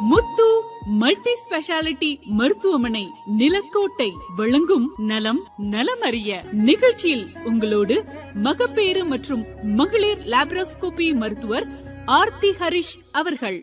முத்து multi speciality மருத்துவமனை நிலக்கோட்டை வழங்கும் நலம் நலமறிய நிகழ்ச்சியில் உங்களோடு மகப்பேறு மற்றும் மகளிர் லாப்ரோஸ்கோபி மருத்துவர் ஆர்த்தி ஹரிஷ் அவர்கள்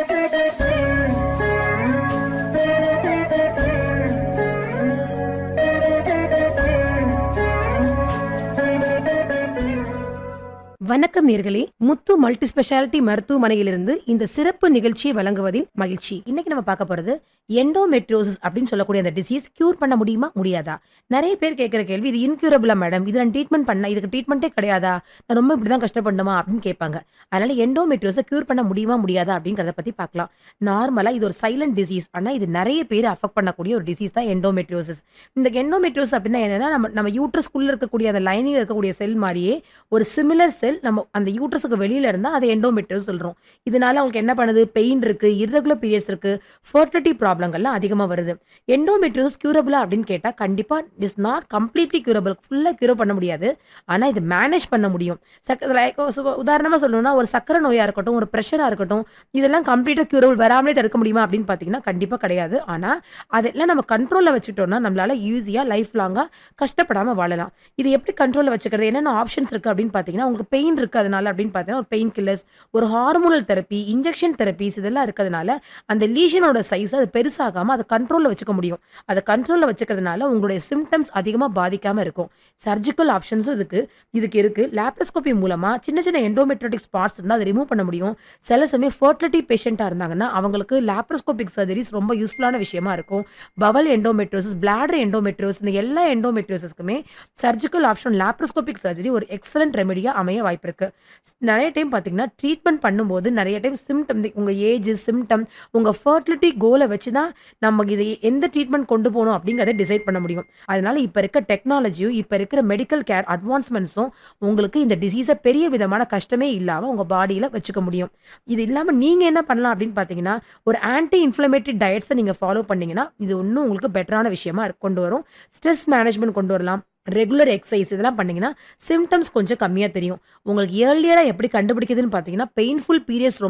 வணக்கம் நேர்களே முத்து மல்டி ஸ்பெஷாலிட்டி மருத்துவமனையிலிருந்து இந்த சிறப்பு நிகழ்ச்சியை வழங்குவதில் மகிழ்ச்சி இன்னைக்கு நம்ம பார்க்க போறது எண்டோமெட்ரோசிஸ் அப்படின்னு சொல்லக்கூடிய அந்த டிசீஸ் கியூர் பண்ண முடியுமா முடியாதா நிறைய பேர் கேட்குற கேள்வி இது இன்க்யூரபிளா மேடம் இது நான் ட்ரீட்மெண்ட் பண்ண இதுக்கு ட்ரீட்மெண்ட்டே கிடையாதா நான் ரொம்ப இப்படி தான் கஷ்டப்படணுமா அப்படின்னு கேட்பாங்க அதனால எண்டோமெட்ரோஸை கியூர் பண்ண முடியுமா முடியாதா அப்படிங்கிறத பத்தி பார்க்கலாம் நார்மலா இது ஒரு சைலண்ட் டிசீஸ் ஆனா இது நிறைய பேர் அஃபெக்ட் பண்ணக்கூடிய ஒரு டிசீஸ் தான் எண்டோமெட்ரோசிஸ் இந்த எண்டோமெட்ரோஸ் அப்படின்னா என்னன்னா நம்ம நம்ம யூட்ரஸ்குள்ள இருக்கக்கூடிய அந்த லைனிங் இருக்கக்கூடிய செல் மாதிரியே ஒரு சிமிலர் செல் நம்ம அந்த யூட்ரஸுக்கு வெளியில இருந்தால் அதை எண்டோமெட்ரோஸ் சொல்கிறோம் இதனால அவங்களுக்கு என்ன பண்ணுது பெயின் இருக்கு irregular பீரியட்ஸ் இருக்கு ஃபர்டிலிட்டி ப்ராப்ளங்கள்லாம் அதிகமாக வருது எண்டோமெட்ரோஸ் கியூரபிளா அப்படின்னு கேட்டால் கண்டிப்பாக இஸ் நாட் கம்ப்ளீட்லி கியூரபிள் ஃபுல்லாக கியூர் பண்ண முடியாது ஆனால் இது மேனேஜ் பண்ண முடியும் சக்க லைக் உதாரணமாக சொல்லணும்னா ஒரு சக்கரை நோயாக இருக்கட்டும் ஒரு ப்ரெஷராக இருக்கட்டும் இதெல்லாம் கம்ப்ளீட்டாக கியூரபிள் வராமலே தடுக்க முடியுமா அப்படின்னு பார்த்தீங்கன்னா கண்டிப்பாக கிடையாது ஆனால் அதெல்லாம் நம்ம கண்ட்ரோலில் வச்சுக்கிட்டோம்னா நம்மளால ஈஸியாக லைஃப் லாங்காக கஷ்டப்படாமல் வாழலாம் இது எப்படி கண்ட்ரோலில் வச்சுக்கிறது என்னென்ன ஆப்ஷன்ஸ் இருக்குது அப்படின்னு பார்த்தீங்கன்னா உங்களுக்கு பெயின் இருக்குது அதனால அப்படின்னு பார்த்தீங்கன்னா ஒரு பெயின் கில்லர்ஸ் ஒரு ஹார்மோனல் தெரப்பி இன்ஜெக்ஷன் தெரப்பிஸ் இதெல்லாம் இருக்கிறதுனால அந்த லீஷனோட சைஸ் அது பெருசாகாமல் அதை கண்ட்ரோலில் வச்சுக்க முடியும் அதை கண்ட்ரோலில் வச்சுக்கிறதுனால உங்களுடைய சிம்டம்ஸ் அதிகமாக பாதிக்காமல் இருக்கும் சர்ஜிக்கல் ஆப்ஷன்ஸும் இதுக்கு இதுக்கு இருக்குது லேப்ரோஸ்கோபி மூலமாக சின்ன சின்ன எண்டோமெட்ரோட்டிக் ஸ்பாட்ஸ் இருந்தால் அதை ரிமூவ் பண்ண முடியும் சில சமயம் ஃபர்டிலிட்டி பேஷண்ட்டாக இருந்தாங்கன்னா அவங்களுக்கு லேப்ரோஸ்கோபிக் சர்ஜரிஸ் ரொம்ப யூஸ்ஃபுல்லான விஷயமா இருக்கும் பவல் எண்டோமெட்ரோசிஸ் பிளாடர் எண்டோமெட்ரோஸ் இந்த எல்லா எண்டோமெட்ரோசிஸ்க்குமே சர்ஜிக்கல் ஆப்ஷன் லேப்ரோஸ்கோபிக் சர்ஜரி ஒரு எக்ஸலண்ட் ரெமெடியாக அமைய வாய்ப்பு இருக்கு நிறைய டைம் பார்த்தீங்கன்னா ட்ரீட்மெண்ட் பண்ணும்போது நிறைய டைம் சிம்டம் உங்கள் ஏஜ் சிம்டம் உங்கள் ஃபர்டிலிட்டி கோலை வச்சு தான் நம்ம இதை எந்த ட்ரீட்மெண்ட் கொண்டு போகணும் அப்படிங்கிறத டிசைட் பண்ண முடியும் அதனால இப்போ இருக்க டெக்னாலஜியும் இப்போ இருக்கிற மெடிக்கல் கேர் அட்வான்ஸ்மெண்ட்ஸும் உங்களுக்கு இந்த டிசீஸை பெரிய விதமான கஷ்டமே இல்லாமல் உங்கள் பாடியில் வச்சுக்க முடியும் இது இல்லாமல் நீங்கள் என்ன பண்ணலாம் அப்படின்னு பார்த்தீங்கன்னா ஒரு ஆன்டி இன்ஃப்ளமேட்டரி டயட்ஸை நீங்கள் ஃபாலோ பண்ணீங்கன்னா இது இன்னும் உங்களுக்கு பெட்டரான விஷயமா இருக்கு- கொண்டு வரும் ஸ்ட்ரெஸ் மேனேஜ்மெண்ட் கொண்டு வரலாம் ரெகுலர் எக்ஸசைஸ் இதெல்லாம் பண்ணீங்கன்னா சிம்டம்ஸ் கொஞ்சம் கம்மியாக தெரியும் உங்களுக்கு ஏர்லியராக எப்படி கண்டுபிடிக்குதுன்னு பார்த்தீங்கன்னா பெயின்ஃபுல் பீரியட்ஸ் ரொம்ப